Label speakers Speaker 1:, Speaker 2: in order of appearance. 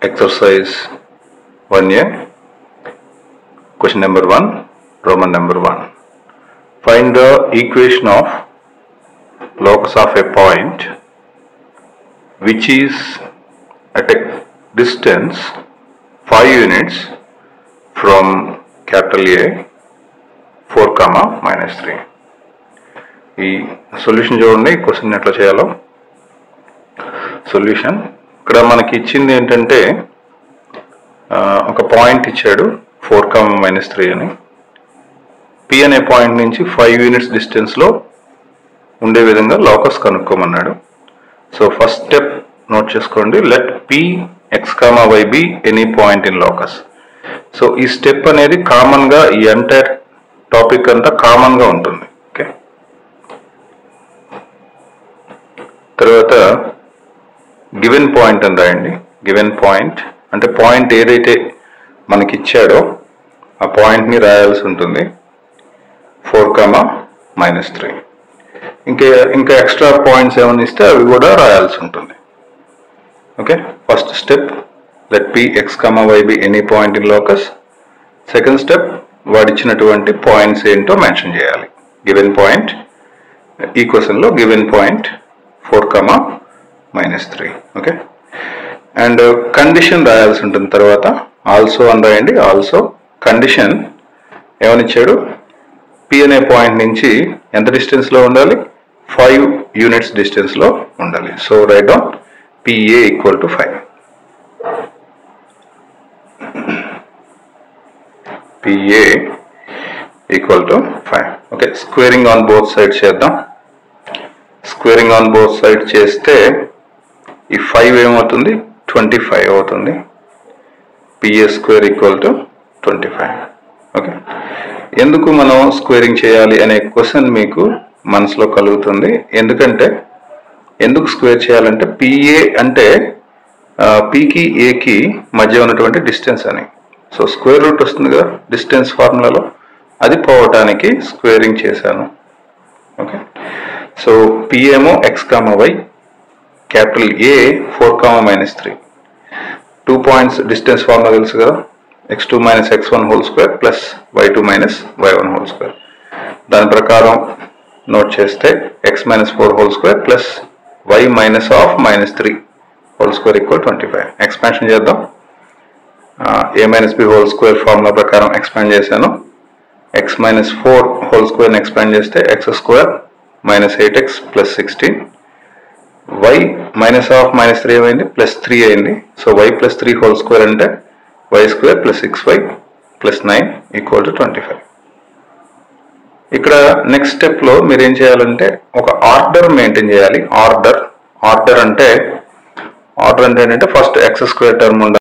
Speaker 1: exercise 1a question number 1 roman number 1 find the equation of locus of a point which is at a distance 5 units from capital A 4 comma minus 3 ఈ solution చూడండి question ఎట్లా చేయాలో solution ఇక్కడ మనకి ఇచ్చింది ఏంటంటే ఆ, ఒక పాయింట్ ఇచ్చాడు ఫోర్ కమ్ మైనస్ త్రీ అని పి అనే పాయింట్ నుంచి ఫైవ్ యూనిట్స్ డిస్టెన్స్లో ఉండే విధంగా లోకస్ కనుక్కోమన్నాడు సో ఫస్ట్ స్టెప్ నోట్ చేసుకోండి let P X comma Y be any point in locus so ఈ స్టెప్ అనేది కామన్గా ఈ ఎంటైర్ టాపిక్ అంతా కామన్గా ఉంటుంది ఓకే తర్వాత గివెన్ పాయింట్ అని రాయండి గివెన్ పాయింట్ అంటే పాయింట్ ఏదైతే మనకి ఇచ్చాడో ఆ పాయింట్ని రాయాల్సి ఉంటుంది ఫోర్ కామా మైనస్ త్రీ ఇంకా ఇంకా ఎక్స్ట్రా పాయింట్స్ ఏమైనా ఇస్తే అవి కూడా రాయాల్సి ఉంటుంది okay first step let P X comma Y be any point in locus second step వాడిచ్చినటువంటి పాయింట్స్ ఏంటో మెన్షన్ చేయాలి గివెన్ పాయింట్ ఈ క్వశ్చన్లో given point four comma minus three okay and condition రాయాల్సి ఉంటుంది తర్వాత ఆల్సో అని రాయండి ఆల్సో కండిషన్ ఏమనిచ్చాడు పి అనే పాయింట్ నుంచి ఎంత డిస్టెన్స్లో ఉండాలి ఫైవ్ యూనిట్స్ డిస్టెన్స్లో ఉండాలి so right down PA equal to five PA equal to five okay squaring on both sides చేద్దాం స్క్వేరింగ్ ఆన్ బోత్ సైడ్ చేస్తే ఈ ఫైవ్ ఏమవుతుంది ట్వంటీ ఫైవ్ అవుతుంది PA square equal to twenty five okay ఎందుకు మనం squaring చేయాలి అనే question మీకు మనసులో కలుగుతుంది ఎందుకంటే ఎందుకు స్క్వేర్ చేయాలంటే పిఏ అంటే పీకి ఏకి మధ్య ఉన్నటువంటి డిస్టెన్స్ అని సో స్క్వేర్ రూట్ వస్తుంది కదా డిస్టెన్స్ ఫార్ములాలో అది పోవటానికి స్క్వేరింగ్ చేశాను ఓకే సో పి ఏమో X comma Y capital A four comma minus three two points distance formula తెలుసు కదా X two minus X one whole square plus Y two minus Y one whole square దాని ప్రకారం note చేస్తే X minus four whole square plus Y minus of minus three whole square equal twenty five expansion చేద్దాం A minus B whole square formula ప్రకారం expand చేశాను X minus four whole స్క్వేర్ని expand చేస్తే X square minus eight X plus sixteen Y minus of minus three ఏమైంది plus three అయింది so Y plus three whole square అంటే Y square plus six Y plus nine equal to twenty five ఇక్కడ next స్టెప్లో మీరు ఏం చేయాలంటే ఒక order maintain చేయాలి ఆర్డర్ ఆర్డర్ అంటే ఆర్డర్ అంటే ఏంటంటే ఫస్ట్ ఎక్స్ స్క్వేర్ టర్మ్ ఉండాలి